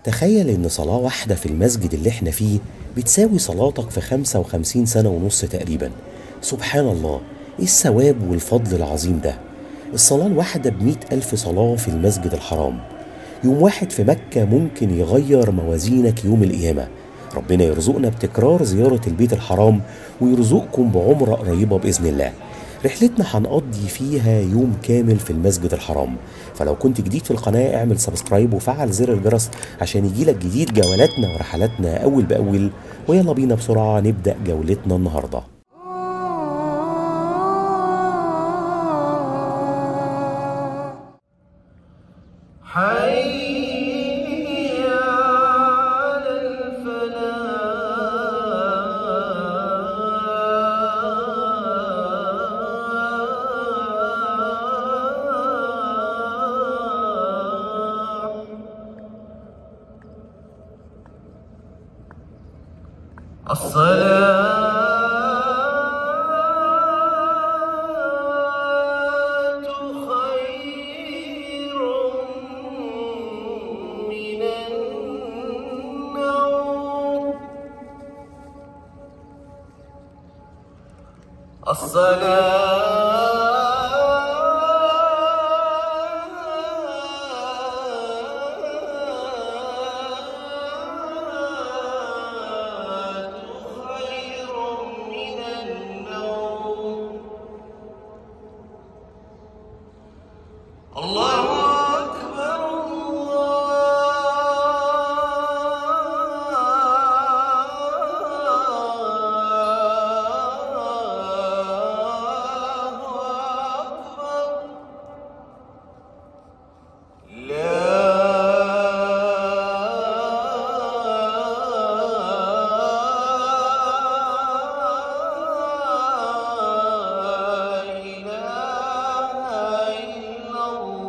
تخيل إن صلاة واحدة في المسجد اللي احنا فيه بتساوي صلاتك في 55 سنة ونص تقريبا سبحان الله ايه الثواب والفضل العظيم ده الصلاة الواحدة بمئة ألف صلاة في المسجد الحرام يوم واحد في مكة ممكن يغير موازينك يوم القيامة ربنا يرزقنا بتكرار زيارة البيت الحرام ويرزقكم بعمرة قريبة بإذن الله رحلتنا هنقضي فيها يوم كامل في المسجد الحرام فلو كنت جديد في القناة اعمل سبسكرايب وفعل زر الجرس عشان يجيلك جديد جولاتنا ورحلاتنا أول بأول ويلا بينا بسرعة نبدأ جولتنا النهارده حي على الفلاح الصلاة خير من النوم الصلاة خير من النوم الله أكبر الله أكبر لا إله إلا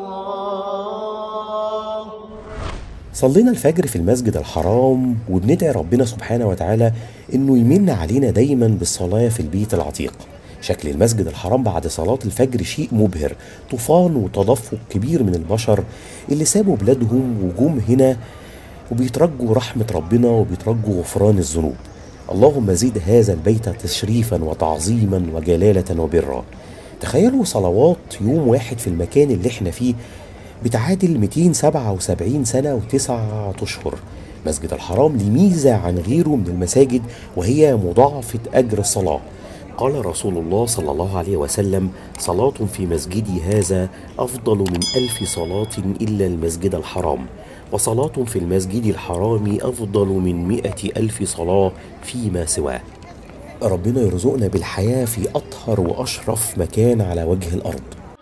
الله صلينا الفجر في المسجد الحرام وبندعي ربنا سبحانه وتعالى انه يمن علينا دايما بالصلاه في البيت العتيق شكل المسجد الحرام بعد صلاة الفجر شيء مبهر طوفان وتدفق كبير من البشر اللي سابوا بلادهم وجم هنا وبيترجوا رحمة ربنا وبيترجوا غفران الذنوب اللهم زد هذا البيت تشريفا وتعظيما وجلالة وبرا تخيلوا صلوات يوم واحد في المكان اللي احنا فيه بتعادل 277 سنة وتسعة أشهر مسجد الحرام ليه ميزة عن غيره من المساجد وهي مضاعفة أجر الصلاة قال رسول الله صلى الله عليه وسلم صلاة في مسجدي هذا أفضل من ألف صلاة إلا المسجد الحرام وصلاة في المسجد الحرام أفضل من مئة ألف صلاة فيما سواه ربنا يرزقنا بالحياة في أطهر وأشرف مكان على وجه الأرض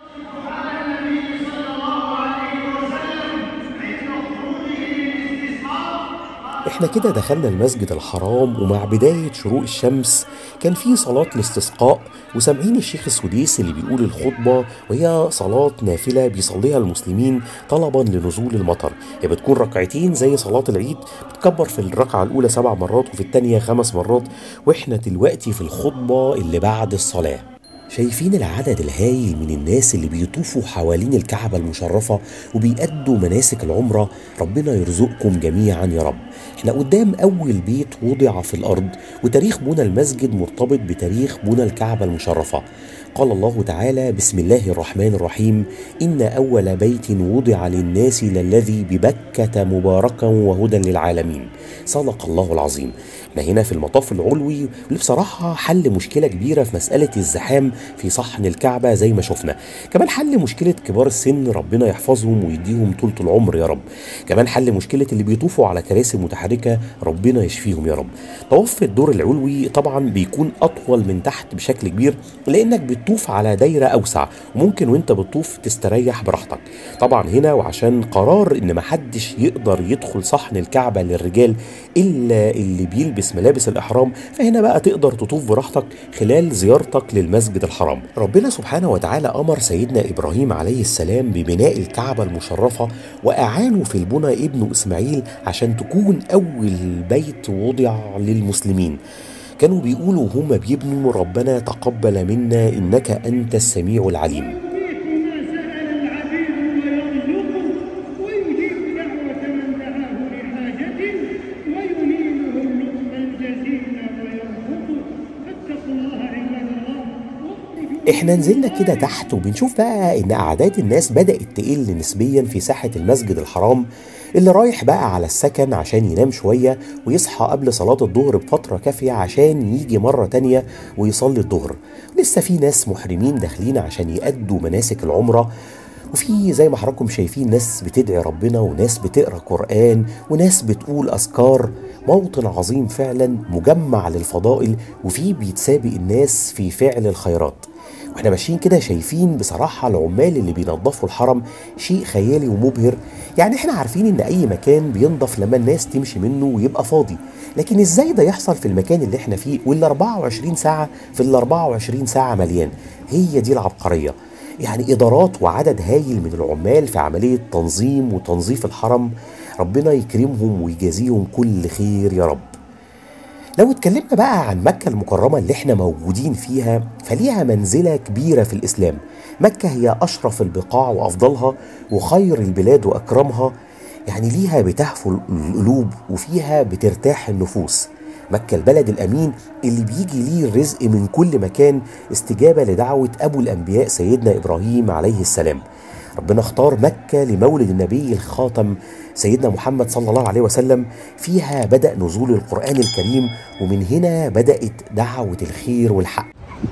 احنا كده دخلنا المسجد الحرام ومع بداية شروق الشمس كان في صلاة الاستسقاء وسامعين الشيخ السديس اللي بيقول الخطبة وهي صلاة نافلة بيصليها المسلمين طلبا لنزول المطر هي بتكون ركعتين زي صلاة العيد بتكبر في الركعة الأولى سبع مرات وفي التانية خمس مرات واحنا دلوقتي في الخطبة اللي بعد الصلاة شايفين العدد الهائل من الناس اللي بيطوفوا حوالين الكعبة المشرفة وبيأدوا مناسك العمرة ربنا يرزقكم جميعا يا رب احنا قدام أول بيت وضع في الأرض وتاريخ بنى المسجد مرتبط بتاريخ بنى الكعبة المشرفة قال الله تعالى بسم الله الرحمن الرحيم إن أول بيت وضع للناس للذي ببكة مباركا وهدى للعالمين صدق الله العظيم احنا هنا في المطاف العلوي واللي بصراحة حل مشكلة كبيرة في مسألة الزحام في صحن الكعبة زي ما شفنا كمان حل مشكلة كبار السن ربنا يحفظهم ويديهم طولة العمر يا رب كمان حل مشكلة اللي بيطوفوا على كراسي متحركة ربنا يشفيهم يا رب طواف في الدور العلوي طبعا بيكون أطول من تحت بشكل كبير لأنك بتطوف على دايرة أوسع وممكن وانت بتطوف تستريح براحتك طبعا هنا وعشان قرار ان محدش يقدر يدخل صحن الكعبة للرجال إلا اللي بيلبس ملابس الإحرام فهنا بقى تقدر تطوف براحتك خلال زيارتك للمسجد الحرام ربنا سبحانه وتعالى أمر سيدنا إبراهيم عليه السلام ببناء الكعبة المشرفة وأعانه في البنى ابنه إسماعيل عشان تكون أول بيت وضع للمسلمين كانوا بيقولوا هما بيبنوا ربنا تقبل منا إنك أنت السميع العليم يضيف ما سأل العبيد ويرزقه ويجيب دعوة من دعاه لحاجته احنا نزلنا كده تحت وبنشوف بقى ان اعداد الناس بدأت تقل نسبيا في ساحة المسجد الحرام اللي رايح بقى على السكن عشان ينام شوية ويصحى قبل صلاة الظهر بفترة كافية عشان يجي مرة تانية ويصلي الظهر لسه في ناس محرمين داخلين عشان يأدوا مناسك العمرة وفي زي ما حضراتكم شايفين ناس بتدعي ربنا وناس بتقرا قرآن وناس بتقول أذكار موطن عظيم فعلا مجمع للفضائل وفيه بيتسابق الناس في فعل الخيرات واحنا ماشيين كده شايفين بصراحة العمال اللي بينظفوا الحرم شيء خيالي ومبهر يعني احنا عارفين ان اي مكان بينضف لما الناس تمشي منه ويبقى فاضي لكن ازاي ده يحصل في المكان اللي احنا فيه وال 24 ساعة في ال 24 ساعة مليان هي دي العبقرية يعني إدارات وعدد هايل من العمال في عملية تنظيم وتنظيف الحرم ربنا يكرمهم ويجازيهم كل خير يا رب لو اتكلمنا بقى عن مكة المكرمة اللي احنا موجودين فيها فليها منزلة كبيرة في الإسلام مكة هي أشرف البقاع وأفضلها وخير البلاد وأكرمها يعني ليها بتهفو القلوب وفيها بترتاح النفوس مكة البلد الأمين اللي بيجي ليه الرزق من كل مكان استجابة لدعوة أبو الأنبياء سيدنا إبراهيم عليه السلام ربنا اختار مكة لمولد النبي الخاتم سيدنا محمد صلى الله عليه وسلم فيها بدأ نزول القرآن الكريم ومن هنا بدأت دعوة الخير والحق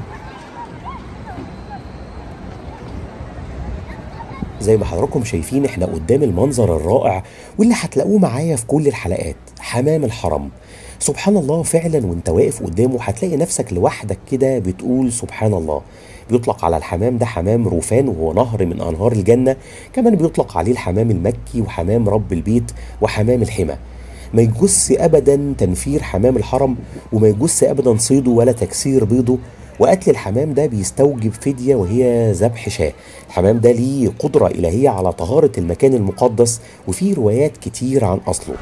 زي ما حضراتكم شايفين احنا قدام المنظر الرائع واللي هتلاقوه معايا في كل الحلقات حمام الحرم سبحان الله فعلا وانت واقف قدامه هتلاقي نفسك لوحدك كده بتقول سبحان الله بيطلق على الحمام ده حمام روفان وهو نهر من انهار الجنه كمان بيطلق عليه الحمام المكي وحمام رب البيت وحمام الحمى ما يجوز ابدا تنفير حمام الحرم وما يجوز ابدا صيده ولا تكسير بيضه وقتل الحمام ده بيستوجب فدية وهي ذبح شاة الحمام ده ليه قدرة إلهية على طهارة المكان المقدس وفيه روايات كتير عن أصله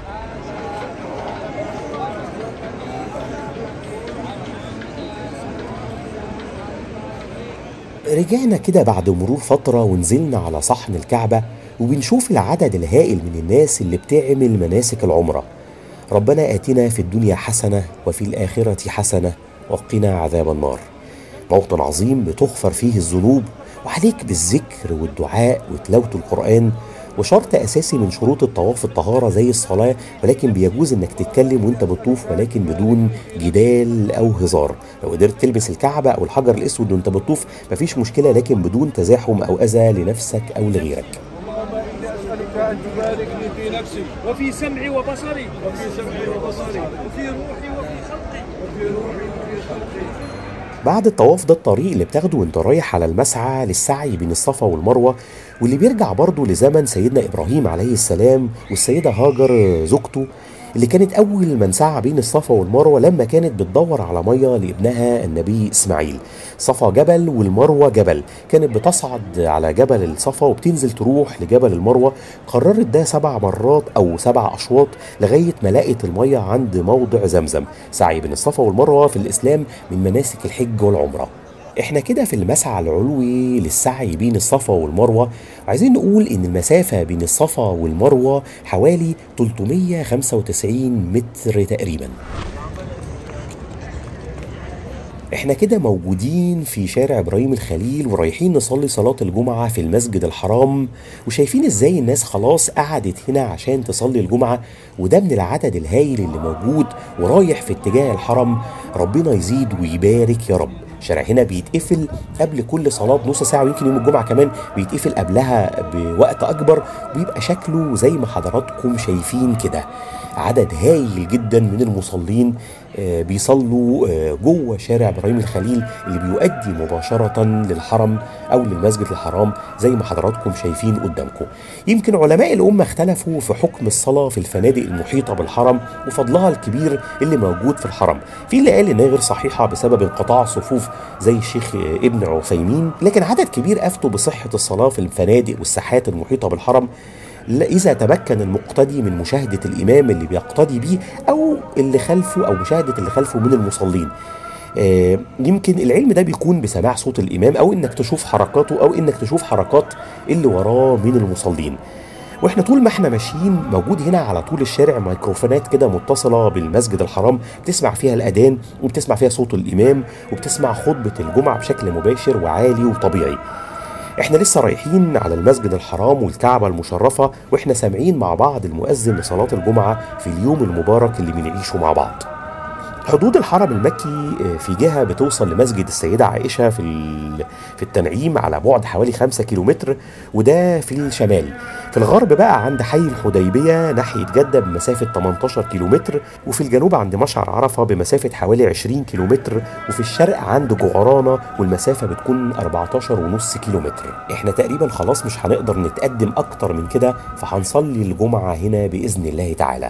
رجعنا كده بعد مرور فترة ونزلنا على صحن الكعبة وبنشوف العدد الهائل من الناس اللي بتعمل مناسك العمرة ربنا آتنا في الدنيا حسنة وفي الآخرة حسنة وقنا عذاب النار موطن عظيم بتغفر فيه الذنوب وعليك بالذكر والدعاء وتلاوة القرآن وشرط أساسي من شروط الطواف الطهارة زي الصلاة ولكن بيجوز إنك تتكلم وأنت بتطوف ولكن بدون جدال أو هزار لو قدرت تلبس الكعبة أو الحجر الأسود وأنت بتطوف مفيش مشكلة لكن بدون تزاحم أو أذى لنفسك أو لغيرك اللهم اني اسالك ان تبارك لي في نفسي وفي سمعي وبصري وفي سمعي وبصري وفي روحي وفي خلقي وفي روحي وفي خلقي بعد الطواف ده الطريق اللي بتاخده وانت رايح على المسعى للسعي بين الصفا والمروة واللي بيرجع برضه لزمن سيدنا إبراهيم عليه السلام والسيدة هاجر زوجته اللي كانت أول من سعى بين الصفا والمروة لما كانت بتدور على مية لابنها النبي إسماعيل صفا جبل والمروة جبل كانت بتصعد على جبل الصفا وبتنزل تروح لجبل المروة قررت ده سبع مرات أو سبع أشواط لغاية ما لقت المية عند موضع زمزم سعي بين الصفا والمروة في الإسلام من مناسك الحج والعمرة احنا كده في المسعى العلوي للسعي بين الصفا والمروة عايزين نقول ان المسافة بين الصفا والمروة حوالي 395 متر تقريبا احنا كده موجودين في شارع ابراهيم الخليل ورايحين نصلي صلاة الجمعة في المسجد الحرام وشايفين ازاي الناس خلاص قعدت هنا عشان تصلي الجمعة وده من العدد الهائل اللي موجود ورايح في اتجاه الحرم ربنا يزيد ويبارك يا رب الشارع هنا بيتقفل قبل كل صلاة بنص ساعة ويمكن يوم الجمعة كمان بيتقفل قبلها بوقت أكبر ويبقى شكله زي ما حضراتكم شايفين كده عدد هايل جدا من المصلين آه، بيصلوا آه، جوه شارع ابراهيم الخليل اللي بيؤدي مباشره للحرم او للمسجد الحرام زي ما حضراتكم شايفين قدامكم. يمكن علماء الامه اختلفوا في حكم الصلاه في الفنادق المحيطه بالحرم وفضلها الكبير اللي موجود في الحرم. في اللي قال انها غير صحيحه بسبب انقطاع الصفوف زي الشيخ آه، ابن عثيمين، لكن عدد كبير افتوا بصحه الصلاه في الفنادق والساحات المحيطه بالحرم لا إذا تمكن المقتدي من مشاهدة الإمام اللي بيقتدي بيه أو اللي خلفه أو مشاهدة اللي خلفه من المصلين آه، يمكن العلم ده بيكون بسماع صوت الإمام أو إنك تشوف حركاته أو إنك تشوف حركات اللي وراه من المصلين واحنا طول ما احنا ماشيين موجود هنا على طول الشارع ميكروفونات كده متصله بالمسجد الحرام بتسمع فيها الاذان وبتسمع فيها صوت الامام وبتسمع خطبه الجمعه بشكل مباشر وعالي وطبيعي احنا لسه رايحين على المسجد الحرام والكعبه المشرفه واحنا سامعين مع بعض المؤذن لصلاه الجمعه في اليوم المبارك اللي بنعيشه مع بعض حدود الحرم المكي آه، في جهة بتوصل لمسجد السيدة عائشة في ال- في التنعيم على بعد حوالي 5 كيلومتر وده في الشمال في الغرب بقى عند حي الحديبية ناحية جدة بمسافة 18 كيلومتر وفي الجنوب عند مشعر عرفة بمسافة حوالي 20 كيلومتر وفي الشرق عند جعرانة والمسافة بتكون 14 ونص كيلومتر احنا تقريبا خلاص مش هنقدر نتقدم اكتر من كده فهنصلي الجمعة هنا بإذن الله تعالى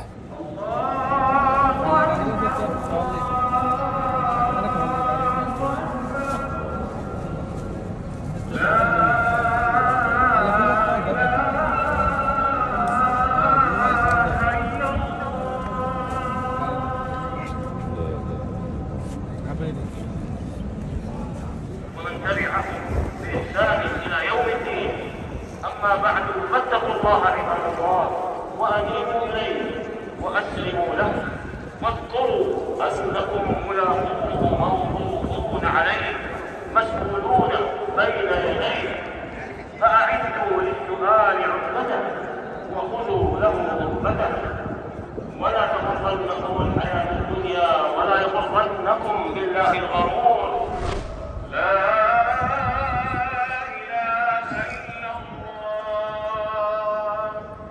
ومن تبعه بإحسان إلى يوم الدين أما بعد فاتقوا الله عباد الله وأنيبوا إليه وأسلموا له واذكروا أنكم ملاقوه موقوفون عليه مسؤولون بين يديه فأعدوا للسؤال عقبته وخذوا له غربته ولا تغرنكم الحياة الدنيا ولا يغرنكم بالله الغرور لا إله إلا الله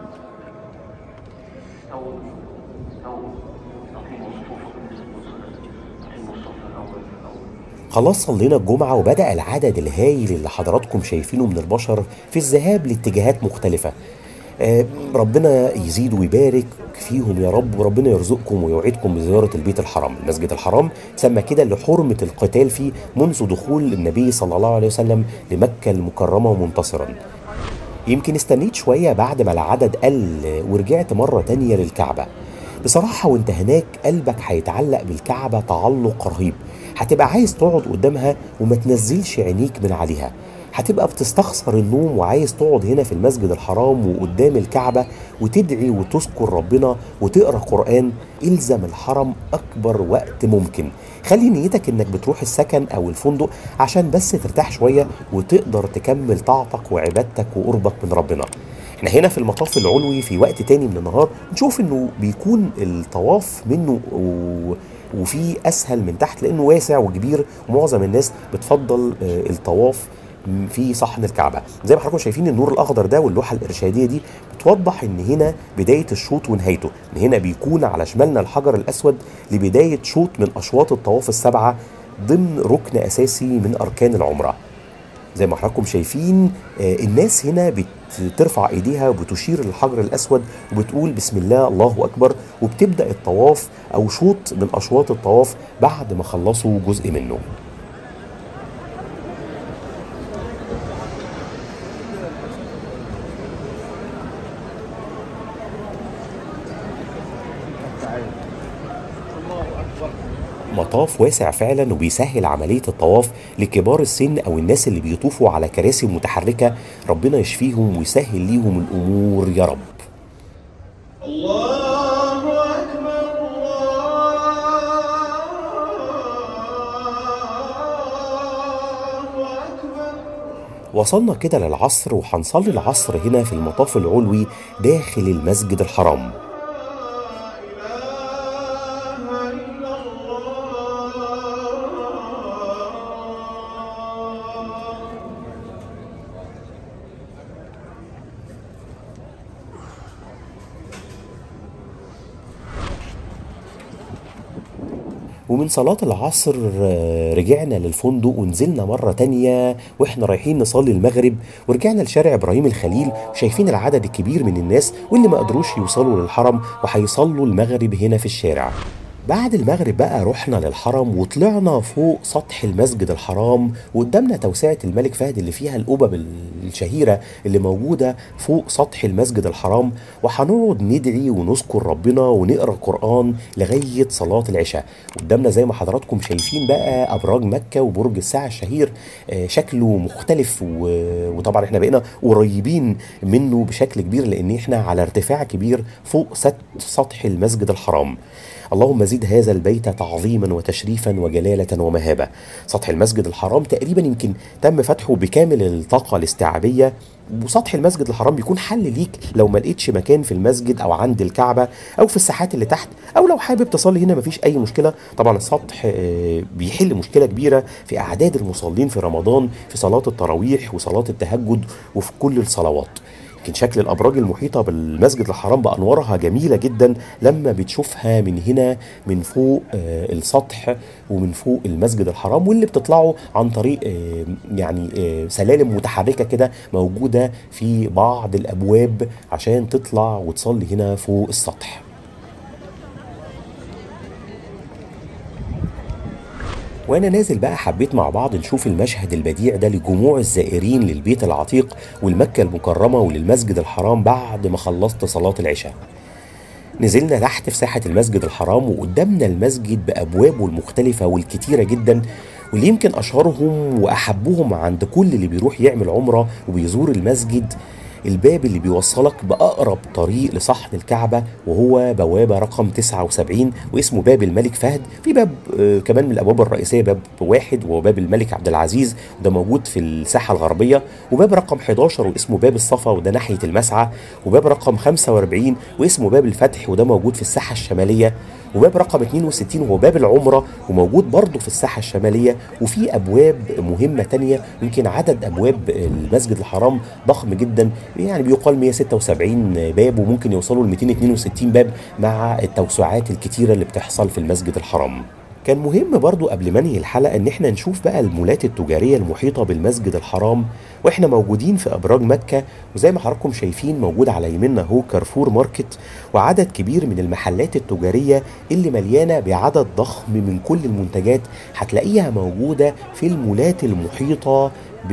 استووا استووا أقيموا صفوفكم أقيموا الصف الأول الأول خلاص صلينا الجمعة وبدأ العدد الهائل اللي حضراتكم شايفينه من البشر في الذهاب لاتجاهات مختلفة آه، ربنا يزيد ويبارك فيهم يا رب وربنا يرزقكم ويوعدكم بزيارة البيت الحرام المسجد الحرام سمى كده لحرمة القتال فيه منذ دخول النبي صلى الله عليه وسلم لمكة المكرمة منتصرا يمكن استنيت شوية بعد ما العدد قل ورجعت مرة تانية للكعبة بصراحة وانت هناك قلبك هيتعلق بالكعبة تعلق رهيب هتبقى عايز تقعد قدامها وما تنزلش عينيك من عليها هتبقى بتستخسر النوم وعايز تقعد هنا في المسجد الحرام وقدام الكعبة وتدعي وتذكر ربنا وتقرأ قرآن الزم الحرم أكبر وقت ممكن خلي نيتك انك بتروح السكن او الفندق عشان بس ترتاح شوية وتقدر تكمل طاعتك وعبادتك وقربك من ربنا احنا هنا في المطاف العلوي في وقت تاني من النهار نشوف انه بيكون الطواف منه و... وفي اسهل من تحت لانه واسع وكبير ومعظم الناس بتفضل آه، الطواف في صحن الكعبه زي ما حضراتكم شايفين النور الاخضر ده واللوحه الارشاديه دي بتوضح ان هنا بدايه الشوط ونهايته ان هنا بيكون على شمالنا الحجر الاسود لبدايه شوط من اشواط الطواف السبعه ضمن ركن اساسي من اركان العمره زي ما حضراتكم شايفين آه، الناس هنا بترفع ايديها وبتشير للحجر الاسود وبتقول بسم الله الله اكبر وبتبدا الطواف او شوط من اشواط الطواف بعد ما خلصوا جزء منه مطاف واسع فعلا وبيسهل عملية الطواف لكبار السن أو الناس اللي بيطوفوا على كراسي متحركة ربنا يشفيهم ويسهل ليهم الأمور يا رب الله أكبر الله أكبر وصلنا كده للعصر وهنصلي العصر هنا في المطاف العلوي داخل المسجد الحرام لا إله إلا الله ومن صلاة العصر آه، رجعنا للفندق ونزلنا مرة تانية واحنا رايحين نصلي المغرب ورجعنا لشارع ابراهيم الخليل وشايفين العدد الكبير من الناس واللي ما قدروش يوصلوا للحرم وهيصلوا المغرب هنا في الشارع بعد المغرب بقى رحنا للحرم وطلعنا فوق سطح المسجد الحرام وقدامنا توسعة الملك فهد اللي فيها القبب الشهيرة اللي موجودة فوق سطح المسجد الحرام وهنقعد ندعي ونذكر ربنا ونقرا قرآن لغاية صلاة العشاء قدامنا زي ما حضراتكم شايفين بقى أبراج مكة وبرج الساعة الشهير آه، شكله مختلف و- وطبعا احنا بقينا قريبين منه بشكل كبير لأن احنا على ارتفاع كبير فوق سط- سطح المسجد الحرام اللهم زد هذا البيت تعظيما وتشريفا وجلالة ومهابة سطح المسجد الحرام تقريبا يمكن تم فتحه بكامل الطاقة الاستيعابية وسطح المسجد الحرام بيكون حل ليك لو ما لقيتش مكان في المسجد او عند الكعبه او في الساحات اللي تحت او لو حابب تصلي هنا مفيش اي مشكله طبعا السطح آه، بيحل مشكله كبيره في اعداد المصلين في رمضان في صلاه التراويح وصلاه التهجد وفي كل الصلوات يمكن شكل الابراج المحيطه بالمسجد الحرام بانوارها جميله جدا لما بتشوفها من هنا من فوق آه، السطح ومن فوق المسجد الحرام واللي بتطلعوا عن طريق آه، يعني آه، سلالم متحركه كده موجوده في بعض الابواب عشان تطلع وتصلي هنا فوق السطح وانا نازل بقى حبيت مع بعض نشوف المشهد البديع ده لجموع الزائرين للبيت العتيق والمكة المكرمة وللمسجد الحرام بعد ما خلصت صلاة العشاء نزلنا تحت في ساحة المسجد الحرام وقدامنا المسجد بأبوابه المختلفة والكتيرة جدا واللي يمكن أشهرهم وأحبهم عند كل اللي بيروح يعمل عمرة وبيزور المسجد الباب اللي بيوصلك بأقرب طريق لصحن الكعبة وهو بوابة رقم 79 واسمه باب الملك فهد في باب آه، كمان من الأبواب الرئيسية باب واحد وهو باب الملك عبد العزيز وده موجود في الساحة الغربية وباب رقم 11 واسمه باب الصفا وده ناحية المسعى وباب رقم 45 واسمه باب الفتح وده موجود في الساحة الشمالية وباب رقم 62 وهو باب العمرة وموجود برضه في الساحة الشمالية وفي أبواب مهمة تانية يمكن عدد أبواب المسجد الحرام ضخم جدا يعني بيقال 176 باب وممكن يوصلوا ل 262 باب مع التوسعات الكتيرة اللي بتحصل في المسجد الحرام كان مهم برضو قبل ما انهي الحلقه ان احنا نشوف بقى المولات التجاريه المحيطه بالمسجد الحرام واحنا موجودين في ابراج مكه وزي ما حضراتكم شايفين موجود على يميننا هو كارفور ماركت وعدد كبير من المحلات التجاريه اللي مليانه بعدد ضخم من كل المنتجات هتلاقيها موجوده في المولات المحيطه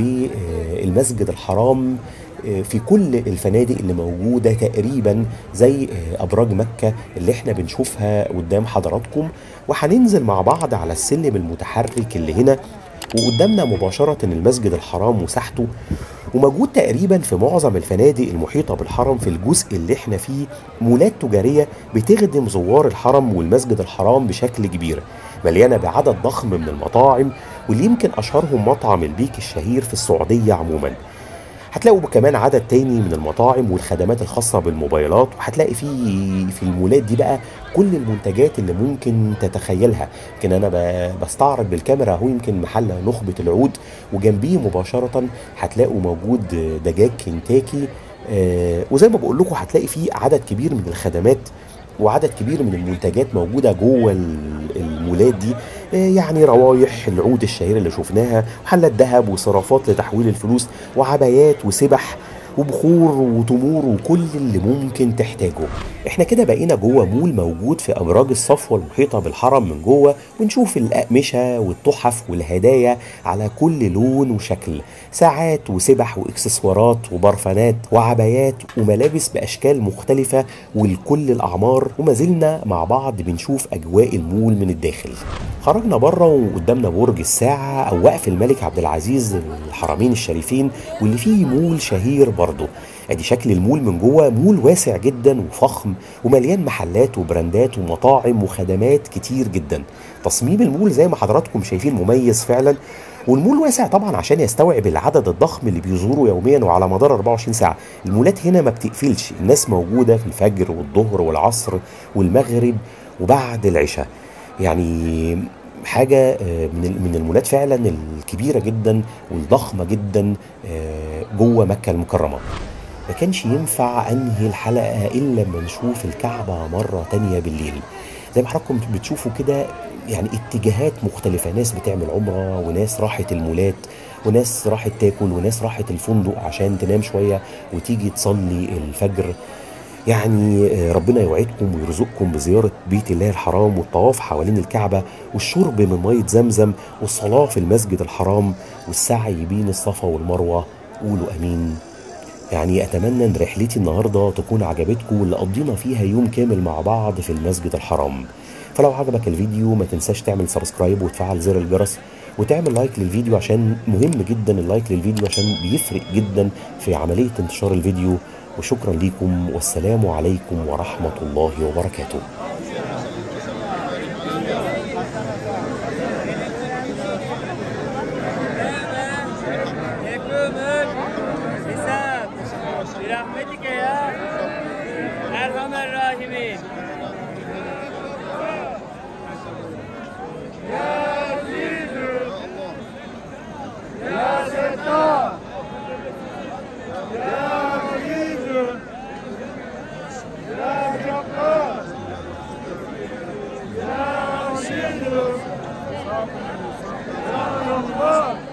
بالمسجد الحرام في كل الفنادق اللي موجودة تقريبا زي أبراج مكة اللي احنا بنشوفها قدام حضراتكم وهننزل مع بعض على السلم المتحرك اللي هنا وقدامنا مباشرة المسجد الحرام وساحته وموجود تقريبا في معظم الفنادق المحيطة بالحرم في الجزء اللي احنا فيه مولات تجارية بتخدم زوار الحرم والمسجد الحرام بشكل كبير مليانة بعدد ضخم من المطاعم واللي يمكن أشهرهم مطعم البيك الشهير في السعودية عموماً هتلاقوا كمان عدد تاني من المطاعم والخدمات الخاصة بالموبايلات وهتلاقي في في المولات دي بقى كل المنتجات اللي ممكن تتخيلها يمكن انا ب- بستعرض بالكاميرا اهو يمكن محل نخبة العود وجنبيه مباشرة هتلاقوا موجود دجاج كنتاكي آه، وزي ما بقول لكم هتلاقي فيه عدد كبير من الخدمات وعدد كبير من المنتجات موجودة جوه ال- المولات دي آه، يعني روايح العود الشهيرة اللي شفناها وحلات ذهب وصرافات لتحويل الفلوس وعبايات وسبح وبخور وتمور وكل اللي ممكن تحتاجه احنا كده بقينا جوه مول موجود في ابراج الصفوه المحيطه بالحرم من جوه ونشوف الاقمشه والتحف والهدايا على كل لون وشكل ساعات وسبح واكسسوارات وبرفانات وعبايات وملابس باشكال مختلفه ولكل الاعمار وما زلنا مع بعض بنشوف اجواء المول من الداخل خرجنا بره وقدامنا برج الساعه او وقف الملك عبد العزيز الحرمين الشريفين واللي فيه مول شهير برضه ادي شكل المول من جوه مول واسع جدا وفخم ومليان محلات وبراندات ومطاعم وخدمات كتير جدا تصميم المول زي ما حضراتكم شايفين مميز فعلا والمول واسع طبعا عشان يستوعب العدد الضخم اللي بيزوروا يوميا وعلى مدار 24 ساعه المولات هنا ما بتقفلش الناس موجوده في الفجر والظهر والعصر والمغرب وبعد العشاء يعني حاجه آه، من من المولات فعلا الكبيره جدا والضخمه جدا آه، جوه مكه المكرمه ما كانش ينفع انهي الحلقه الا لما نشوف الكعبه مره تانية بالليل زي ما حضراتكم بتشوفوا كده يعني اتجاهات مختلفة ناس بتعمل عمرة وناس راحت المولات وناس راحت تاكل وناس راحت الفندق عشان تنام شوية وتيجي تصلي الفجر يعني آه، ربنا يوعدكم ويرزقكم بزيارة بيت الله الحرام والطواف حوالين الكعبة والشرب من مية زمزم والصلاة في المسجد الحرام والسعي بين الصفا والمروة قولوا أمين يعني أتمنى إن رحلتي النهاردة تكون عجبتكم واللي قضينا فيها يوم كامل مع بعض في المسجد الحرام فلو عجبك الفيديو ما تنساش تعمل سبسكرايب وتفعل زر الجرس وتعمل لايك للفيديو عشان مهم جدا اللايك للفيديو عشان بيفرق جدا في عملية انتشار الفيديو وشكرا لكم والسلام عليكم ورحمة الله وبركاته Hükümet hesap birahmetike ya Erhamer Rahimin Allah!